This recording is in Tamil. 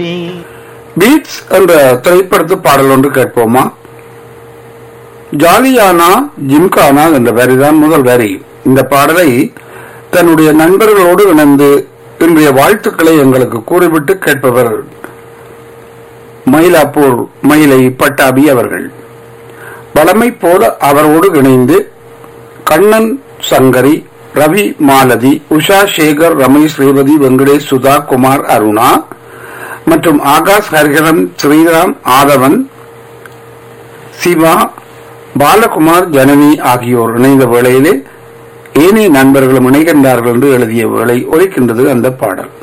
பீட்ஸ் என்ற திரைப்படத்து பாடல் ஒன்று கேட்போமா ஜாலியானா ஜிம்கானா என்ற வரிதான் முதல் வரி இந்த பாடலை தன்னுடைய நண்பர்களோடு இணைந்து இன்றைய வாழ்த்துக்களை எங்களுக்கு கூறிவிட்டு கேட்பவர் மயிலாப்பூர் மயிலை பட்டாபி அவர்கள் வளமை போல அவரோடு இணைந்து கண்ணன் சங்கரி ரவி மாலதி உஷா சேகர் ரமேஷ் ரேவதி வெங்கடேஷ் சுதா குமார் அருணா மற்றும் ஆகாஷ் ஹரிஹரன் ஸ்ரீராம் ஆதவன் சிவா பாலகுமார் ஜனனி ஆகியோர் இணைந்த வேளையிலே ஏனைய நண்பர்களும் இணைகின்றார்கள் என்று எழுதிய வேளை ஒலிக்கின்றது அந்த பாடல்